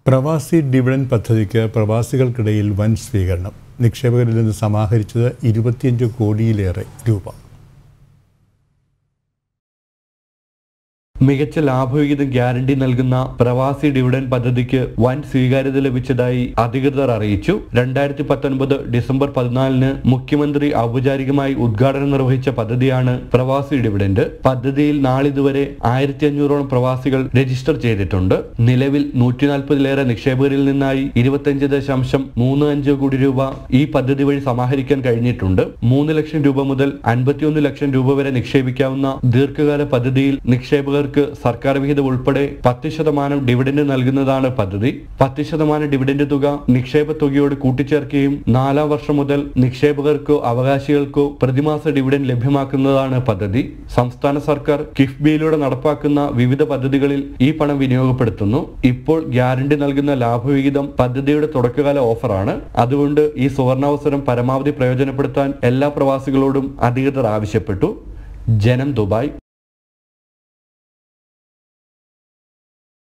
പ്രവാസി ഡിവിഡൻ പദ്ധതിക്ക് പ്രവാസികൾക്കിടയിൽ വൻ സ്വീകരണം നിക്ഷേപകരിൽ നിന്ന് സമാഹരിച്ചത് ഇരുപത്തിയഞ്ച് കോടിയിലേറെ രൂപ മികച്ച ലാഭവിഹിതം ഗ്യാരണ്ടി നൽകുന്ന പ്രവാസി ഡിവിഡൻ പദ്ധതിക്ക് വൻ സ്വീകാര്യത ലഭിച്ചതായി അധികൃതർ അറിയിച്ചു രണ്ടായിരത്തി പത്തൊൻപത് ഡിസംബർ പതിനാലിന് മുഖ്യമന്ത്രി ഔപചാരികമായി ഉദ്ഘാടനം നിർവഹിച്ച പദ്ധതിയാണ് പ്രവാസി ഡിവിഡന്റ് പദ്ധതിയിൽ നാളിതുവരെ ആയിരത്തി അഞ്ഞൂറോളം പ്രവാസികൾ രജിസ്റ്റർ ചെയ്തിട്ടുണ്ട് നിലവിൽ നൂറ്റി നാൽപ്പതിലേറെ നിക്ഷേപകരിൽ നിന്നായി ഇരുപത്തിയഞ്ച് ദശാംശം മൂന്ന് അഞ്ച് കോടി രൂപ ഈ പദ്ധതി വഴി സമാഹരിക്കാൻ കഴിഞ്ഞിട്ടുണ്ട് മൂന്ന് ലക്ഷം രൂപ മുതൽ അൻപത്തിയൊന്ന് ലക്ഷം രൂപ വരെ നിക്ഷേപിക്കാവുന്ന ദീർഘകാല പദ്ധതിയിൽ നിക്ഷേപകർക്ക് സർക്കാർ വിഹിതം ഉൾപ്പെടെ പത്ത് ശതമാനം ഡിവിഡന്റ് നൽകുന്നതാണ് പദ്ധതി പത്ത് ശതമാനം ഡിവിഡന്റ് തുക നിക്ഷേപ തുകയോട് കൂട്ടിച്ചേർക്കുകയും നാലാം വർഷം മുതൽ നിക്ഷേപകർക്കോ അവകാശികൾക്കോ പ്രതിമാസ ഡിവിഡന്റ് ലഭ്യമാക്കുന്നതാണ് പദ്ധതി സംസ്ഥാന സർക്കാർ കിഫ്ബിയിലൂടെ നടപ്പാക്കുന്ന വിവിധ പദ്ധതികളിൽ ഈ പണം വിനിയോഗപ്പെടുത്തുന്നു ഇപ്പോൾ ഗ്യാരണ്ടി നൽകുന്ന ലാഭവിഹിതം പദ്ധതിയുടെ തുടക്കകാല ഓഫറാണ് അതുകൊണ്ട് ഈ സുവർണാവസരം പരമാവധി പ്രയോജനപ്പെടുത്താൻ എല്ലാ പ്രവാസികളോടും അധികൃതർ ആവശ്യപ്പെട്ടു ജനം ദുബായ്